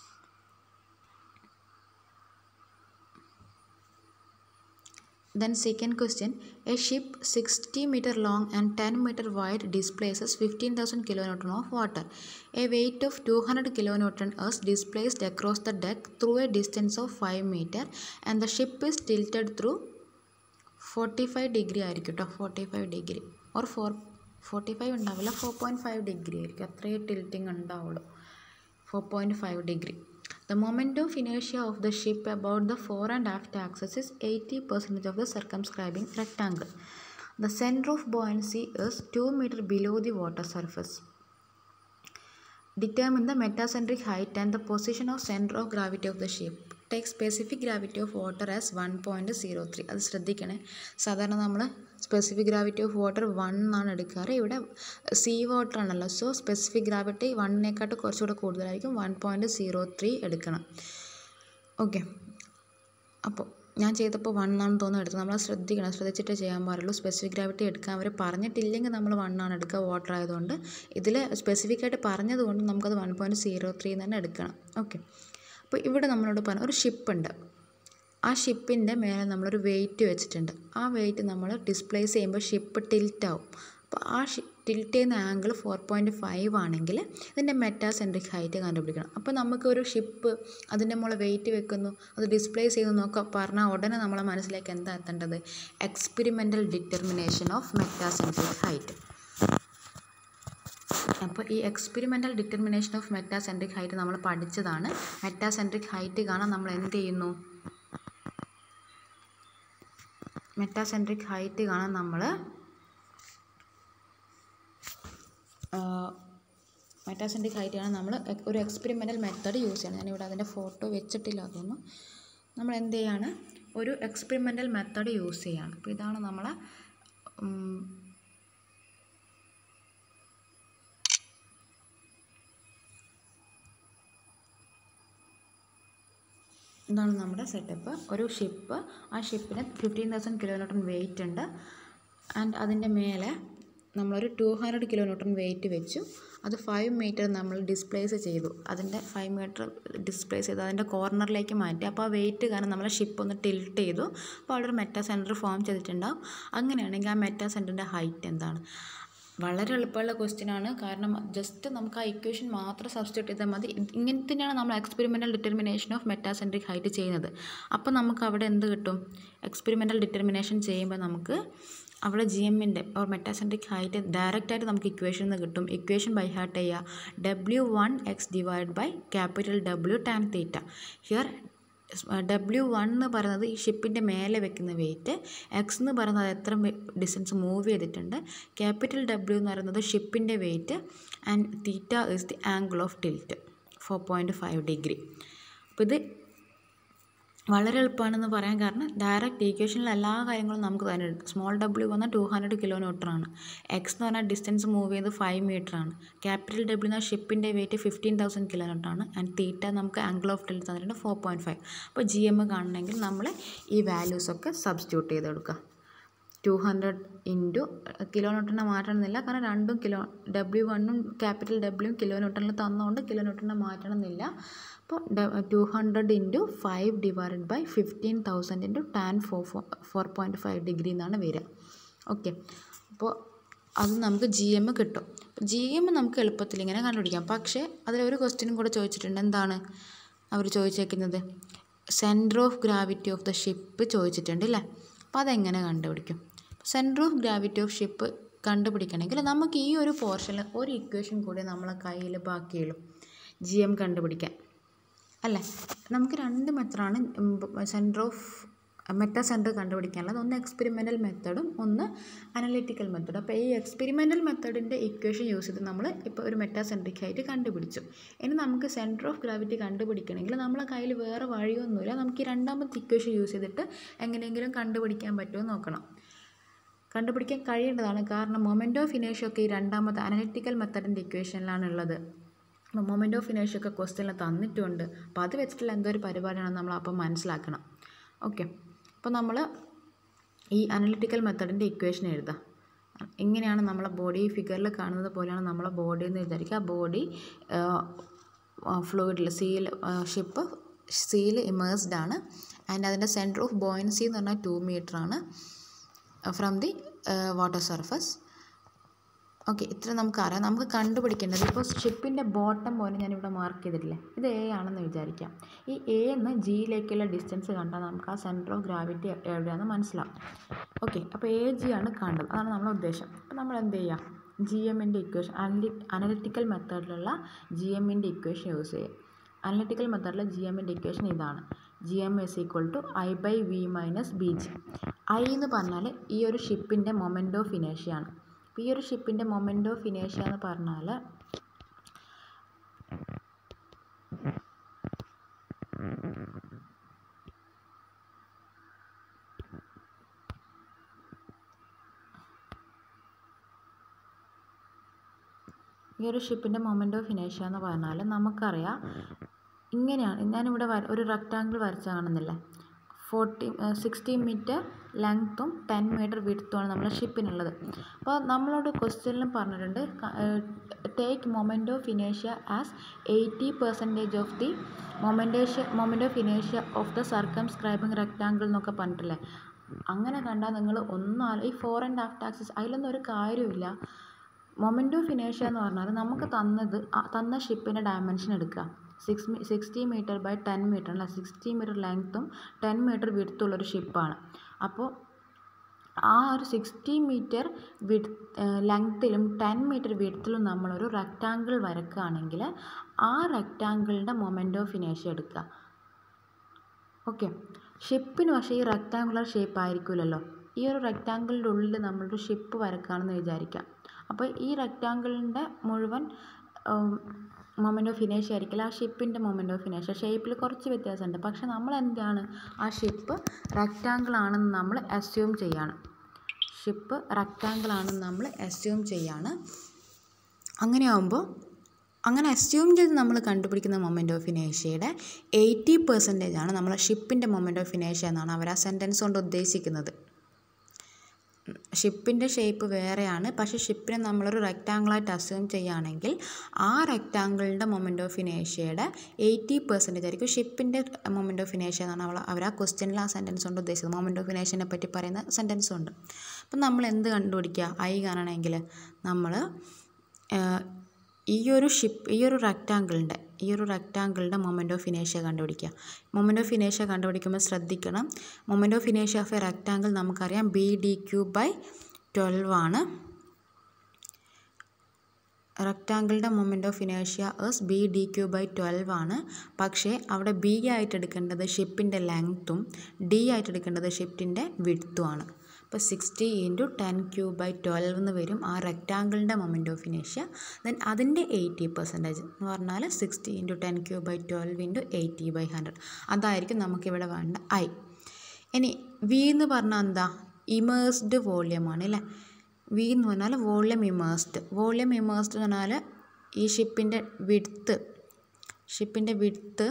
Then second question, a ship 60 meter long and 10 meter wide displaces 15,000 kilonewton of water. A weight of 200 kilonewton is displaced across the deck through a distance of 5 meter and the ship is tilted through 45 degree ആയിരിക്കും കേട്ടോ forty five degree or four forty five ഉണ്ടാവില്ല ഫോർ പോയിൻറ്റ് ഫൈവ് ഡിഗ്രി ആയിരിക്കും അത്രയേ ടിൽറ്റിംഗ് ഉണ്ടാവുള്ളൂ four point five degree The moment of inertia of the ship about the fore and aft axis is 80% of the circumscribing rectangle. The center of buoyancy is 2 meter below the water surface. Determine the metacentric height and the position of center of gravity of the ship. Take specific gravity of water as 1.03. അത് ശ്രദ്ധിക്കണേ സാധാരണ നമ്മൾ specific gravity of water one എന്നാണ് എടുക്കാറ് ഇവിടെ സീ വാട്ടർ ആണല്ലോ സോ സ്പെസിഫിക് ഗ്രാവിറ്റി വണ്ണിനെക്കാട്ട് കുറച്ചുകൂടെ കൂടുതലായിരിക്കും വൺ പോയിൻറ്റ് സീറോ ത്രീ എടുക്കണം ഓക്കെ അപ്പോൾ ഞാൻ ചെയ്തപ്പോൾ വൺ ആണെന്ന് തോന്നുന്നു എടുത്തത് നമ്മൾ ശ്രദ്ധിക്കണം ശ്രദ്ധിച്ചിട്ടേ ചെയ്യാൻ പാടുള്ളൂ സ്പെസിഫിക് ഗ്രാവിറ്റി എടുക്കാൻ അവർ പറഞ്ഞിട്ടില്ലെങ്കിൽ നമ്മൾ വൺ ആണ് എടുക്കുക വാട്ടർ ആയതുകൊണ്ട് ഇതിൽ സ്പെസിഫിക് ആയിട്ട് പറഞ്ഞതുകൊണ്ട് നമുക്കത് വൺ പോയിൻറ്റ് സീറോ ത്രീ തന്നെ എടുക്കണം ഓക്കെ അപ്പോൾ ഇവിടെ നമ്മളോട് പറഞ്ഞ ഒരു ഷിപ്പ് ഉണ്ട് ആ ഷിപ്പിൻ്റെ മേലെ നമ്മളൊരു വെയിറ്റ് വെച്ചിട്ടുണ്ട് ആ വെയിറ്റ് നമ്മൾ ഡിസ്പ്ലേസ് ചെയ്യുമ്പോൾ ഷിപ്പ് ടിൽറ്റ് ആവും അപ്പോൾ ആ ഷി ടിൽറ്റ് ചെയ്യുന്ന ആംഗിൾ ഫോർ പോയിൻറ്റ് ഫൈവ് ആണെങ്കിൽ ഇതിൻ്റെ മെറ്റാസെൻട്രിക് ഹൈറ്റ് കണ്ടുപിടിക്കണം അപ്പോൾ നമുക്കൊരു ഷിപ്പ് അതിൻ്റെ മുകളിൽ വെയിറ്റ് വെക്കുന്നു അത് ഡിസ്പ്ലേസ് ചെയ്ത് നോക്കുക പറഞ്ഞാൽ ഉടനെ നമ്മളെ മനസ്സിലേക്ക് എന്താ എത്തേണ്ടത് experimental determination of metacentric height അപ്പോൾ ഈ experimental determination of metacentric height നമ്മൾ പഠിച്ചതാണ് മെറ്റാസെൻട്രിക് ഹൈറ്റ് കാണാൻ നമ്മൾ എന്ത് ചെയ്യുന്നു മെറ്റാസെൻട്രിക് ഹൈറ്റ് കാണാൻ നമ്മൾ മെറ്റാസെൻട്രിക് ഹൈറ്റ് കാണാൻ നമ്മൾ ഒരു എക്സ്പെരിമെൻ്റൽ മെത്തേഡ് യൂസ് ചെയ്യണം ഞാനിവിടെ അതിൻ്റെ ഫോട്ടോ വെച്ചിട്ടില്ല അതൊന്നും നമ്മൾ എന്ത് ചെയ്യാണ് ഒരു എക്സ്പെരിമെൻ്റൽ മെത്തേഡ് യൂസ് ചെയ്യാണ് അപ്പോൾ ഇതാണ് നമ്മളെ ഇതാണ് നമ്മുടെ സെറ്റപ്പ് ഒരു ഷിപ്പ് ആ ഷിപ്പിന് fifteen thousand kilo newton weight ഉണ്ട് ആൻഡ് അതിൻ്റെ മേലെ നമ്മളൊരു two hundred kilo newton weight വെച്ചു അത് ഫൈവ് മീറ്റർ നമ്മൾ ഡിസ്പ്ലേസ് ചെയ്തു അതിൻ്റെ ഫൈവ് മീറ്റർ ഡിസ്പ്ലേസ് ചെയ്തു അതിൻ്റെ കോർണറിലേക്ക് മാറ്റി അപ്പോൾ ആ വെയിറ്റ് കാരണം നമ്മളെ ഷിപ്പ് ഒന്ന് ടിൽറ്റ് ചെയ്തു അപ്പോൾ അവിടെ ഒരു മെറ്റാ സെൻറ്റർ ഫോം ചെയ്തിട്ടുണ്ടാവും അങ്ങനെയാണെങ്കിൽ ആ മെറ്റാ സെൻറ്ററിൻ്റെ ഹൈറ്റ് എന്താണ് വളരെ എളുപ്പമുള്ള ക്വസ്റ്റ്യൻ ആണ് കാരണം ജസ്റ്റ് നമുക്ക് ആ ഇക്വേഷൻ മാത്രം സബ്സ്റ്റിറ്റ്യൂട്ട് ചെയ്താൽ മതി ഇങ്ങനെ തന്നെയാണ് നമ്മൾ experimental determination of metacentric height ചെയ്യുന്നത് അപ്പോൾ നമുക്ക് അവിടെ എന്ത് കിട്ടും എക്സ്പെരിമെൻ്റൽ ഡിറ്റർമിനേഷൻ ചെയ്യുമ്പോൾ നമുക്ക് അവിടെ ജി എമ്മിൻ്റെ ഓർ മെറ്റാസെൻട്രിക് ഹൈറ്റ് ഡയറക്റ്റ് ആയിട്ട് നമുക്ക് ഇക്വേഷൻ നിന്ന് കിട്ടും ഇക്വേഷൻ ബൈ ഹാർട്ട് ചെയ്യുക W one X divide by capital W tan theta here W one എന്ന് പറയുന്നത് ഈ ഷിപ്പിൻ്റെ മേലെ വെക്കുന്ന വെയിറ്റ് എക്സ് എന്ന് പറയുന്നത് എത്ര ഡിസ്റ്റൻസ് മൂവ് ചെയ്തിട്ടുണ്ട് ക്യാപിറ്റൽ ഡബ്ല്യു എന്ന് പറയുന്നത് ഷിപ്പിൻ്റെ weight and theta is the angle of tilt four point five degree അപ്പോൾ ഇത് വളരെ എളുപ്പമാണെന്ന് പറയാൻ കാരണം ഡയറക്റ്റ് ഈക്വേഷനിൽ എല്ലാ കാര്യങ്ങളും നമുക്ക് തന്നെ സ്മോൾ ഡബ്ല്യു വന്നാൽ ടു ഹൺഡ്രഡ് കിലോ ആണ് എക്സ് എന്ന് പറഞ്ഞാൽ ഡിസ്റ്റൻസ് മൂവ് ചെയ്ത് ഫൈവ് ആണ് ക്യാപിറ്റൽ ഡബ്ല്യു എന്നാൽ ഷിപ്പിൻ്റെ വെയിറ്റ് ഫിഫ്റ്റീൻ തൗസൻഡ് കിലോ ആണ് ആൻഡ് തീറ്റ നമുക്ക് ആംഗിൾ ഓഫ് ടിൽറ്റ് തന്നിട്ടുണ്ട് ഫോർ പോയിൻറ്റ് ഫൈവ് അപ്പോൾ ജി എം കാണണമെങ്കിൽ നമ്മൾ ഈ വാല്യൂസൊക്കെ സബ്സ്റ്റിറ്റ്യൂട്ട് ചെയ്ത് കൊടുക്കുക ടു ഹൺഡ്രഡ് ഇൻറ്റു കിലോ ന്യൂട്ടനെ മാറ്റണമെന്നില്ല കാരണം രണ്ടും കിലോ ഡബ്ല്യു വണ്ണും ക്യാപിറ്റൽ ഡബ്ല്യൂയും കിലോ ന്യൂട്ടണിൽ തന്നുകൊണ്ട് കിലോ ന്യൂട്ടനെ മാറ്റണമെന്നില്ല അപ്പോൾ two hundred into five divided by fifteen thousand into tan four four point five degree എന്നാണ് വരിക ഓക്കെ അപ്പോൾ അത് നമുക്ക് ജി എം കിട്ടും ജി എം നമുക്ക് എളുപ്പത്തിൽ ഇങ്ങനെ കണ്ടുപിടിക്കാം പക്ഷേ അതിലൊരു ക്വസ്റ്റ്യനും കൂടെ ചോദിച്ചിട്ടുണ്ട് എന്താണ് അവർ ചോദിച്ചേക്കുന്നത് centre of gravity of the ship ചോദിച്ചിട്ടുണ്ട് അല്ലേ അപ്പോൾ അതെങ്ങനെ കണ്ടുപിടിക്കും centre of gravity of ship കണ്ടുപിടിക്കണമെങ്കിൽ നമുക്ക് ഈ ഒരു പോർഷനിൽ ഒരു ഇക്വേഷൻ കൂടി നമ്മളെ കയ്യിൽ ബാക്കിയുള്ളൂ ജി എം കണ്ടുപിടിക്കാൻ അല്ലേ നമുക്ക് രണ്ട് മെത്തഡാണ് സെൻറ്റർ ഓഫ് മെറ്റാ സെൻറ്റർ കണ്ടുപിടിക്കാനുള്ളത് ഒന്ന് എക്സ്പെരിമെൻ്റൽ മെത്തഡും ഒന്ന് അനലിറ്റിക്കൽ മെത്തഡും അപ്പോൾ ഈ എക്സ്പെരിമെൻ്റൽ മെത്തഡിൻ്റെ ഇക്വേഷൻ യൂസ് ചെയ്ത് നമ്മൾ ഇപ്പോൾ ഒരു മെറ്റാ സെൻട്രിക് ആയിട്ട് കണ്ടുപിടിച്ചു ഇനി നമുക്ക് സെൻറ്റർ ഓഫ് ഗ്രാവിറ്റി കണ്ടുപിടിക്കണമെങ്കിൽ നമ്മളെ കയ്യിൽ വേറെ വഴിയൊന്നുമില്ല നമുക്ക് ഈ രണ്ടാമത്തെ ഇക്വേഷൻ യൂസ് ചെയ്തിട്ട് എങ്ങനെയെങ്കിലും കണ്ടുപിടിക്കാൻ പറ്റുമോ നോക്കണം കണ്ടുപിടിക്കാൻ കഴിയേണ്ടതാണ് കാരണം മൊമെൻ്റ് ഓഫ് ഇനേഷ്യൊക്കെ ഈ രണ്ടാമത്തെ അനലിറ്റിക്കൽ മെത്തഡിൻ്റെ ഇക്വേഷനിലാണ് ഉള്ളത് അപ്പോൾ മൊമെൻ്റ് ഓഫ് ഇനേഷ്യൊക്കെ ക്വസ്റ്റ്യനിൽ തന്നിട്ടുണ്ട് അപ്പോൾ അത് വെച്ചിട്ടുള്ള എന്തോ ഒരു പരിപാടിയാണെന്ന് നമ്മൾ അപ്പം മനസ്സിലാക്കണം ഓക്കെ അപ്പോൾ നമ്മൾ ഈ അനലിറ്റിക്കൽ മെത്തഡിൻ്റെ ഇക്വേഷൻ എഴുതാം ഇങ്ങനെയാണ് നമ്മളെ ബോഡി ഫിഗറിൽ കാണുന്നത് പോലെയാണ് നമ്മളെ ബോഡി എന്ന് വിചാരിക്കുക ആ ബോഡി ഫ്ലൂയിഡിൽ സീൽ ഷിപ്പ് സീൽ ഇമേഴ്സ്ഡ് ആണ് ആൻഡ് അതിൻ്റെ സെൻറ്റർ ഓഫ് ബോയിൻസി എന്ന് പറഞ്ഞാൽ ടു മീറ്റർ ആണ് from the water surface okay ഇത്ര നമുക്കറിയാം നമുക്ക് കണ്ടുപിടിക്കേണ്ടത് ഇപ്പോൾ ഷിപ്പിൻ്റെ ബോട്ടം പോലെ ഞാനിവിടെ മാർക്ക് ചെയ്തിട്ടില്ലേ ഇത് എ ആണെന്ന് വിചാരിക്കാം ഈ എ എന്ന് ജിയിലേക്കുള്ള ഡിസ്റ്റൻസ് കണ്ടാൽ നമുക്ക് ആ സെൻറ്റർ ഓഫ് ഗ്രാവിറ്റി എവിടെയാണെന്ന് മനസ്സിലാവും ഓക്കെ അപ്പോൾ എ ജി ആണ് കാണേണ്ടത് അതാണ് നമ്മുടെ ഉദ്ദേശം അപ്പോൾ നമ്മൾ എന്ത് ചെയ്യാം ജി എമ്മിൻ്റെ ഇക്വേഷൻ അനലി അനലിറ്റിക്കൽ മെത്തേഡിലുള്ള ജി എമ്മിൻ്റെ ഇക്വേഷൻ യൂസ് ചെയ്യുക അനലിറ്റിക്കൽ മെത്തേഡിലെ ജി എമ്മിൻ്റെ ഇക്വേഷൻ ഇതാണ് G M is equal to I by V minus B G I എന്ന് പറഞ്ഞാൽ ഈ ഒരു ഷിപ്പിൻ്റെ മൊമെൻ്റ് ഓഫ് ഇനേഷ്യയാണ് അപ്പോൾ ഈ ഒരു ഷിപ്പിൻ്റെ മൊമെൻ്റ് ഓഫ് ഇനേഷ്യ എന്ന് പറഞ്ഞാൽ ഈ ഒരു ഷിപ്പിൻ്റെ മൊമെൻ്റ് ഓഫ് ഇനേഷ്യ എന്ന് പറഞ്ഞാൽ നമുക്കറിയാം ഇങ്ങനെയാണ് ഞാനിവിടെ വര ഒരു റെക്റ്റാങ്കിൾ വരച്ച് കാണുന്നില്ലേ ഫോർട്ടി സിക്സ്റ്റി മീറ്റർ ലെങ്ത്തും ടെൻ മീറ്റർ വിഡ്ത്തുമാണ് നമ്മുടെ ഷിപ്പിനുള്ളത് അപ്പോൾ നമ്മളോട് ക്വസ്റ്റ്യനിലും പറഞ്ഞിട്ടുണ്ട് ടേക്ക് മൊമെൻ്റ് ഓഫ് ഇനേഷ്യ as eighty percentage of the മൊമെൻറ്റേഷ്യ മൊമെൻ്റ് ഓഫ് ഇനേഷ്യ ഓഫ് ദ സർക്കംസ്ക്രൈബിങ് റെക്റ്റാങ്കിൾ എന്നൊക്കെ പറഞ്ഞിട്ടില്ലേ അങ്ങനെ കണ്ടാൽ നിങ്ങൾ ഒന്നും ആലോ ഈ ഫോർ ആൻഡ് ഹാഫ് ടാക്സസ് അതിലൊന്നും ഒരു കാര്യമില്ല മൊമെൻ്റ് ഓഫ് ഇനേഷ്യ എന്ന് പറഞ്ഞാൽ നമുക്ക് തന്നത് തന്ന ഷിപ്പിൻ്റെ ഡയമെൻഷൻ എടുക്കുക six sixty metre by ten metre അല്ല സിക്സ്റ്റി മീറ്റർ ലെങ്ത്തും ടെൻ മീറ്റർ വിഡ്ത്തുള്ളൊരു ഷിപ്പാണ് അപ്പോൾ ആ ഒരു സിക്സ്റ്റി മീറ്റർ വിഡ് ലെങ്ത്തിലും ടെൻ മീറ്റർ വിഡ്ത്തിലും നമ്മളൊരു റെക്റ്റാങ്കിൾ വരക്കുകയാണെങ്കിൽ ആ റെക്റ്റാങ്കിളിൻ്റെ മൊമെൻ്റ് ഓഫ് ഇനേഷ്യ എടുക്കുക ഓക്കെ ഷിപ്പിന് പക്ഷേ ഈ റെക്റ്റാങ്കുലർ ഷേപ്പ് ആയിരിക്കില്ലല്ലോ ഈ ഒരു റെക്റ്റാങ്കിളിൻ്റെ ഉള്ളിൽ നമ്മളൊരു ഷിപ്പ് വരക്കുകയാണെന്ന് വിചാരിക്കാം അപ്പോൾ ഈ റെക്റ്റാങ്കിളിൻ്റെ മുഴുവൻ മൊമെൻ്റ് ഓഫ് ഇനേഷ്യ ആയിരിക്കില്ല ആ ഷിപ്പിൻ്റെ മൊമെൻ്റ് ഓഫ് ഇനേഷ്യ ഷേപ്പിൽ കുറച്ച് വ്യത്യാസമുണ്ട് പക്ഷെ നമ്മൾ എന്താണ് ആ ഷിപ്പ് റെക്റ്റാങ്കിൾ ആണെന്ന് നമ്മൾ അസ്യൂം ചെയ്യാണ് ഷിപ്പ് റെക്റ്റാങ്കിൾ ആണെന്ന് നമ്മൾ അസ്യൂം ചെയ്യാണ് അങ്ങനെ ആകുമ്പോൾ അങ്ങനെ അസ്യൂം ചെയ്ത് നമ്മൾ കണ്ടുപിടിക്കുന്ന മൊമെൻ്റ് ഓഫ് ഇനേഷ്യയുടെ എയ്റ്റി പെർസെൻറ്റേജ് ആണ് നമ്മളെ ഷിപ്പിൻ്റെ മൊമെൻ്റ് ഓഫ് ഇനേഷ്യ എന്നാണ് അവർ ആ സെൻറ്റൻസ് കൊണ്ട് ഉദ്ദേശിക്കുന്നത് ഷിപ്പിൻ്റെ ഷേപ്പ് വേറെയാണ് പക്ഷേ ഷിപ്പിനെ നമ്മളൊരു റെക്റ്റാങ്കിളായിട്ട് അസ്യൂം ചെയ്യുകയാണെങ്കിൽ ആ റെക്റ്റാങ്കിളിൻ്റെ മൊമെൻ്റ് ഓഫ് ഇനേഷ്യയുടെ എയ്റ്റി പെർസെൻറ്റേജ് ആയിരിക്കും ഷിപ്പിൻ്റെ മൊമെൻ്റ് ഓഫ് ഇനേഷ്യ എന്നാണ് അവൾ അവർ ആ ക്വസ്റ്റ്യനിൽ ആ സെൻറ്റൻസ് കൊണ്ട് ഉദ്ദേശിച്ചത് മൊമെൻ്റ് ഓഫ് ഇനേഷ്യനെ പറ്റി പറയുന്ന സെൻറ്റൻസും ഉണ്ട് അപ്പം നമ്മൾ എന്ത് കണ്ടുപിടിക്കുക ഐ കാണണമെങ്കിൽ നമ്മൾ ഈ ഒരു ഷിപ്പ് ഈ ഒരു റെക്റ്റാങ്കിളിൻ്റെ ഈ ഒരു റെക്റ്റാങ്കിളിൻ്റെ മൊമെൻ്റ് ഓഫ് ഇനേഷ്യ കണ്ടുപിടിക്കുക മൊമെൻ്റ് ഓഫ് ഇനേഷ്യ കണ്ടുപിടിക്കുമ്പോൾ ശ്രദ്ധിക്കണം മൊമെൻ്റ് ഓഫ് ഇനേഷ്യ ഓഫ് എ റെക്റ്റാങ്കിൾ നമുക്കറിയാം B D cube by twelve ആണ് റെക്റ്റാങ്കിളിൻ്റെ മൊമെൻ്റ് ഓഫ് ഇനേഷ്യ is B D cube by twelve ആണ് പക്ഷേ അവിടെ ബി ആയിട്ട് എടുക്കേണ്ടത് ഷിപ്പിൻ്റെ ലെങ്ത്തും ഡി ആയിട്ട് എടുക്കേണ്ടത് ഷിപ്പിൻ്റെ വിഡ്ത്തും ആണ് അപ്പോൾ sixty into ten cube by twelve എന്ന് വരും ആ റെക്റ്റാങ്കിളിൻ്റെ മൊമെൻ്റ് ഓഫ് ഇനേഷ്യ ദെൻ അതിൻ്റെ എയ്റ്റി പെർസെൻറ്റേജ് എന്ന് പറഞ്ഞാൽ sixty into ten cube by twelve into eighty by hundred അതായിരിക്കും നമുക്കിവിടെ വേണ്ട ഐ ഇനി വി എന്ന് പറഞ്ഞാൽ എന്താ ഇമേഴ്സ്ഡ് വോള്യമാണ് അല്ലേ വി എന്ന് പറഞ്ഞാൽ വോള്യം ഇമേഴ്സ്ഡ് വോള്യം ഇമേഴ്സ്ഡ് എന്ന് പറഞ്ഞാൽ ഈ ഷിപ്പിൻ്റെ വിഡ്ത്ത് ഷിപ്പിൻ്റെ വിഡ്ത്ത്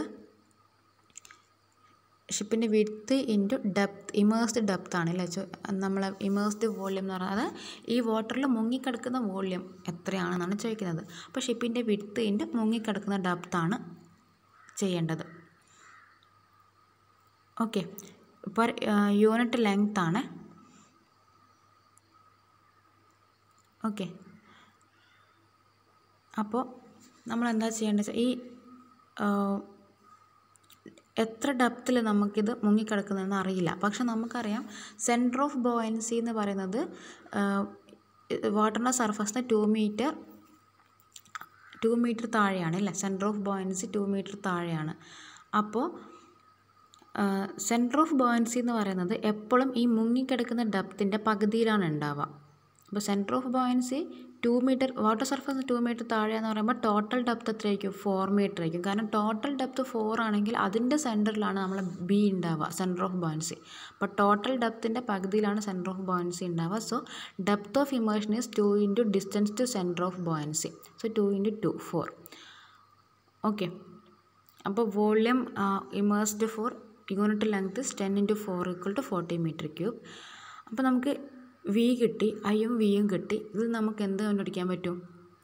ഷിപ്പിൻ്റെ width into depth immersed depth ആണ് അല്ലേ ചോ നമ്മൾ ഇമേഴ്സ്ഡ് വോള്യം എന്ന് പറഞ്ഞാൽ ഈ വാട്ടറിൽ മുങ്ങിക്കിടക്കുന്ന വോള്യം എത്രയാണെന്നാണ് ചോദിക്കുന്നത് അപ്പോൾ ഷിപ്പിൻ്റെ വിഡ്ത്ത് ഇൻറ്റു മുങ്ങിക്കിടക്കുന്ന ഡെപ്ത് ആണ് ചെയ്യേണ്ടത് ഓക്കെ പെർ യൂണിറ്റ് ലെങ്ത് ആണ് ഓക്കെ അപ്പോൾ നമ്മൾ എന്താ ചെയ്യേണ്ടത് വെച്ചാൽ ഈ എത്ര ഡെപ്തിൽ നമുക്കിത് മുങ്ങിക്കിടക്കുന്നതെന്ന് അറിയില്ല പക്ഷെ നമുക്കറിയാം സെൻറ്റർ ഓഫ് ബോയൻസി എന്ന് പറയുന്നത് വാട്ടറിൻ്റെ സർഫസിന് ടു മീറ്റർ ടു മീറ്റർ താഴെയാണ് അല്ലേ centre of buoyancy two metre താഴെയാണ് അപ്പോൾ സെൻറ്റർ ഓഫ് ബോയൻസി എന്ന് പറയുന്നത് എപ്പോഴും ഈ മുങ്ങിക്കിടക്കുന്ന ഡെപ്തിൻ്റെ പകുതിയിലാണ് ഉണ്ടാവുക അപ്പോൾ centre of buoyancy two metre water surface two metre താഴെയെന്ന് പറയുമ്പോൾ ടോട്ടൽ ഡെപ്ത് എത്രയായിരിക്കും ഫോർ മീറ്റർ ആയിരിക്കും കാരണം ടോട്ടൽ ഡെപ്ത് ഫോർ ആണെങ്കിൽ അതിൻ്റെ സെൻറ്ററിലാണ് നമ്മൾ ബി ഉണ്ടാവുക സെൻറ്റർ ഓഫ് ബോയൻസി അപ്പോൾ ടോട്ടൽ ഡെപ്തിൻ്റെ പകുതിയിലാണ് സെൻറ്റർ ഓഫ് ബോയൻസി ഉണ്ടാവുക so depth of immersion is two into distance to centre of buoyancy so two into two four okay അപ്പോൾ volume immersed for unit length ten into four equal to forty metre cube അപ്പോൾ നമുക്ക് വി കിട്ടി ഐയും വിയും കിട്ടി ഇതിൽ നമുക്ക് എന്ത് കണ്ടുപിടിക്കാൻ പറ്റും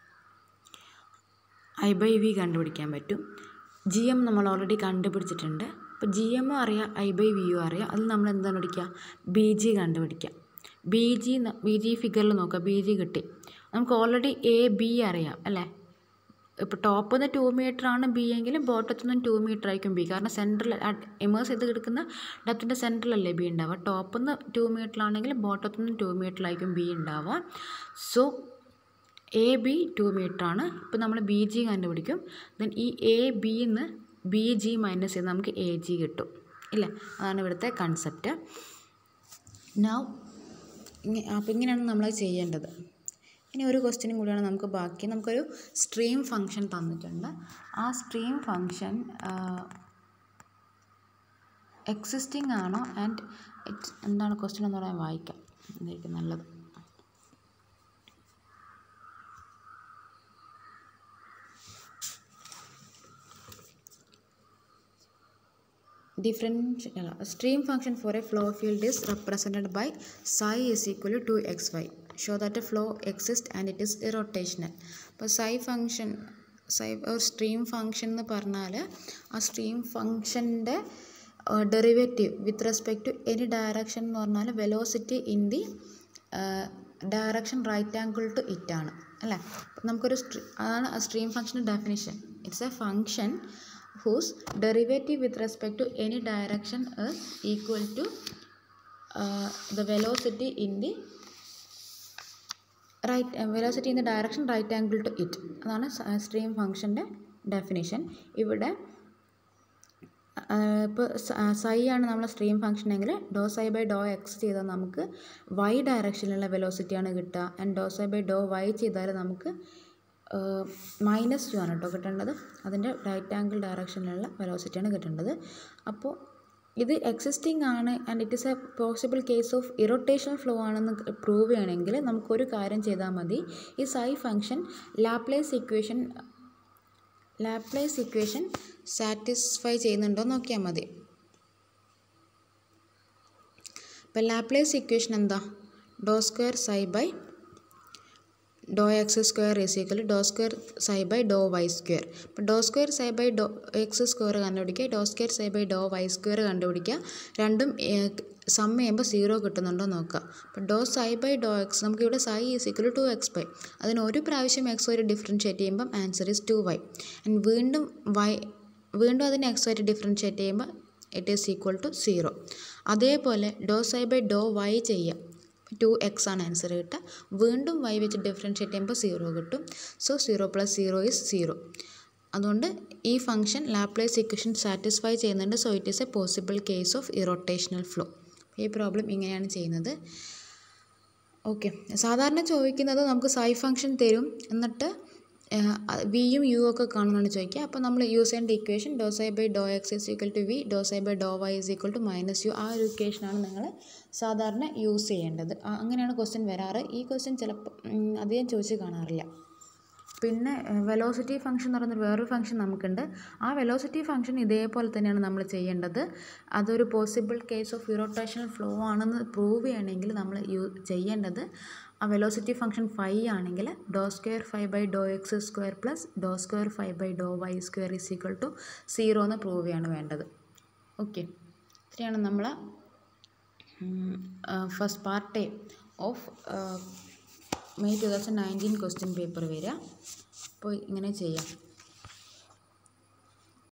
ഐ ബൈ വി കണ്ടുപിടിക്കാൻ പറ്റും ജി എം നമ്മൾ ഓൾറെഡി കണ്ടുപിടിച്ചിട്ടുണ്ട് അപ്പോൾ ജി എമ്മും അറിയാം ഐ ബൈ വിയും അറിയാം അതിൽ നമ്മൾ എന്ത് കണ്ടുപിടിക്കുക ബി ജി കണ്ടുപിടിക്കാം ബി ജി ബി ജി ഫിഗറിൽ നോക്കുക ബി ജി കിട്ടി നമുക്ക് ഓൾറെഡി എ ബി അറിയാം അല്ലേ ഇപ്പോൾ ടോപ്പിൽ നിന്ന് ടു മീറ്റർ ആണ് ബി എങ്കിലും ബോട്ടത്തിൽ നിന്ന് ടു മീറ്റർ ആയിരിക്കും ബി കാരണം സെൻറ്ററിൽ ഇമേഴ്സ് ചെയ്ത് കിടക്കുന്ന ഡെപ്തിൻ്റെ സെൻറ്ററിലല്ലേ ബി ഉണ്ടാവുക ടോപ്പിൽ നിന്ന് ടു മീറ്റർ ആണെങ്കിൽ ബോട്ടത്തിൽ നിന്ന് ടു മീറ്ററിലായിരിക്കും ബി ഉണ്ടാവുക so A B two metre ആണ് ഇപ്പോൾ നമ്മൾ ബി ജി കണ്ടുപിടിക്കും ദെൻ ഈ എ ബിന്ന് ബി ജി മൈനസ് ചെയ്ത് നമുക്ക് എ ജി കിട്ടും ഇല്ലേ അതാണ് ഇവിടുത്തെ കൺസെപ്റ്റ് നൗ അപ്പോൾ ഇങ്ങനെയാണ് നമ്മൾ ചെയ്യേണ്ടത് ഇനി ഒരു ക്വസ്റ്റ്യനും കൂടിയാണ് നമുക്ക് ബാക്കി നമുക്കൊരു സ്ട്രീം ഫങ്ഷൻ തന്നിട്ടുണ്ട് ആ സ്ട്രീം ഫങ്ഷൻ എക്സിസ്റ്റിംഗ് ആണോ ആൻഡ് ഇറ്റ് എന്താണ് ക്വസ്റ്റ്യൻ എന്ന് പറയാൻ വായിക്കാം എന്തായിരിക്കും നല്ലത് differential uh, stream function for a flow field is represented by psi is equal to 2xy show that a flow exists and it is irrotational അപ്പോൾ psi function psi ഒരു stream function എന്ന് പറഞ്ഞാൽ ആ stream functionൻ്റെ derivative with respect to any direction എന്ന് പറഞ്ഞാൽ velocity in the direction right angle to it ആണ് അല്ലേ നമുക്കൊരു സ്ട്രീ അതാണ് ആ സ്ട്രീം ഫംഗ്ഷൻ്റെ definition it's a function whose derivative with respect to any direction is equal to uh, the velocity in the right uh, velocity in the direction right angle to it അതാണ് സ്ട്രീം ഫംഗ്ഷൻ്റെ ഡെഫിനിഷൻ ഇവിടെ ഇപ്പോൾ സൈ ആണ് നമ്മളെ സ്ട്രീം ഫംഗ്ഷൻ എങ്കിൽ ഡോ സൈ ബൈ ഡോ എക്സ് ചെയ്താൽ നമുക്ക് വൈ ഡയറക്ഷനിലുള്ള വെലോസിറ്റിയാണ് കിട്ടുക ആൻഡ് ഡോ സൈ ബൈ ഡോ വൈ ചെയ്താൽ നമുക്ക് മൈനസ് ടു ആണ് കേട്ടോ കിട്ടേണ്ടത് അതിൻ്റെ റൈറ്റ് ആംഗിൾ ഡയറക്ഷനിലുള്ള വെലോസിറ്റിയാണ് കിട്ടേണ്ടത് അപ്പോൾ ഇത് എക്സിസ്റ്റിംഗ് ആണ് and it is a possible case of irrotational flow ആണെന്ന് പ്രൂവ് ചെയ്യണമെങ്കിൽ നമുക്കൊരു കാര്യം ചെയ്താൽ മതി ഈ psi function Laplace equation Laplace equation satisfy ചെയ്യുന്നുണ്ടോ നോക്കിയാൽ മതി അപ്പോൾ ലാപ്ലേസ് ഇക്വേഷൻ എന്താ ഡോ സ്ക്വയർ സൈ ബൈ ഡോ എക്സ് സ്ക്വയർ ഈസ് ഈക്വൽ ഡോ സ്ക്വയർ സൈ ബൈ ഡോ വൈ സ്ക്വയർ അപ്പോൾ ഡോ സ്ക്വയർ സൈ ബൈ ഡോ എക്സ് സ്ക്വയർ കണ്ടുപിടിക്കുക ഡോ സ്ക്വയർ സൈ ബൈ ഡോ വൈ സ്ക്വയർ കണ്ടുപിടിക്കുക രണ്ടും സം ചെയ്യുമ്പോൾ സീറോ കിട്ടുന്നുണ്ടോ നോക്കുക അപ്പോൾ ഡോ സൈ ബൈ ഡോ എക്സ് നമുക്കിവിടെ psi is equal to X by അതിന് ഒരു പ്രാവശ്യം എക്സ് വരെ ഡിഫറൻഷ്യേറ്റ് ചെയ്യുമ്പം answer is two Y and വീണ്ടും വൈ വീണ്ടും അതിന് എക്സ് വരെ ഡിഫറൻഷ്യേറ്റ് ചെയ്യുമ്പോൾ it is equal to zero അതേപോലെ ഡോ സൈ ബൈ ഡോ വൈ ചെയ്യുക ടു എക്സ് ആണ് ആൻസർ കിട്ടുക വീണ്ടും വൈ വെച്ച് ഡിഫറൻഷ്യേറ്റ് ചെയ്യുമ്പോൾ സീറോ കിട്ടും so zero plus zero is zero അതുകൊണ്ട് ഈ ഫംഗ്ഷൻ ലാപ്ലേസ് ഇക്വേഷൻ സാറ്റിസ്ഫൈ ചെയ്യുന്നുണ്ട് so it is A possible case of irrotational flow ഈ പ്രോബ്ലം ഇങ്ങനെയാണ് ചെയ്യുന്നത് ഓക്കെ സാധാരണ ചോദിക്കുന്നത് നമുക്ക് സൈ ഫംഗ്ഷൻ തരും എന്നിട്ട് വിയും യു ഒക്കെ കാണുന്നതാണ് ചോദിക്കുക അപ്പോൾ നമ്മൾ യൂസ് ചെയ്യേണ്ട ഇക്വേഷൻ ഡോ സൈ ബൈ ഡോ X is equal to V ഡോ സൈ ബൈ ഡോ Y is equal to minus U ആ ഒരു ഇക്വേഷനാണ് നിങ്ങൾ സാധാരണ യൂസ് ചെയ്യേണ്ടത് ആ, അങ്ങനെയാണ് ക്വസ്റ്റ്യൻ വരാറ് ഈ ക്വസ്റ്റ്യൻ ചിലപ്പോൾ ഉം, അധികം ചോദിച്ച് കാണാറില്ല പിന്നെ വെലോസിറ്റി ഫംഗ്ഷൻ എന്ന് പറയുന്ന വേറൊരു ഫംഗ്ഷൻ നമുക്കുണ്ട് ആ വെലോസിറ്റി ഫംഗ്ഷൻ ഇതേപോലെ തന്നെയാണ് നമ്മൾ ചെയ്യേണ്ടത് അതൊരു possible case of irrotational flow ആണെന്ന് പ്രൂവ് ചെയ്യണമെങ്കിൽ നമ്മൾ യൂ ചെയ്യേണ്ടത് ആ വെലോസിറ്റി ഫംഗ്ഷൻ ഫൈ ആണെങ്കിൽ ഡോ സ്ക്വയർ ഫൈവ് ബൈ ഡോ എക്സ് സ്ക്വയർ പ്ലസ് ഡോ സ്ക്വയർ ഫൈവ് ബൈ ഡോ Y square is equal to zero എന്ന് പ്രൂവ് ചെയ്യാണ് വേണ്ടത് ഓക്കെ ഇത്രയാണ് നമ്മൾ first part A of May two thousand nineteen question paper വരിക അപ്പോൾ ഇങ്ങനെ ചെയ്യാം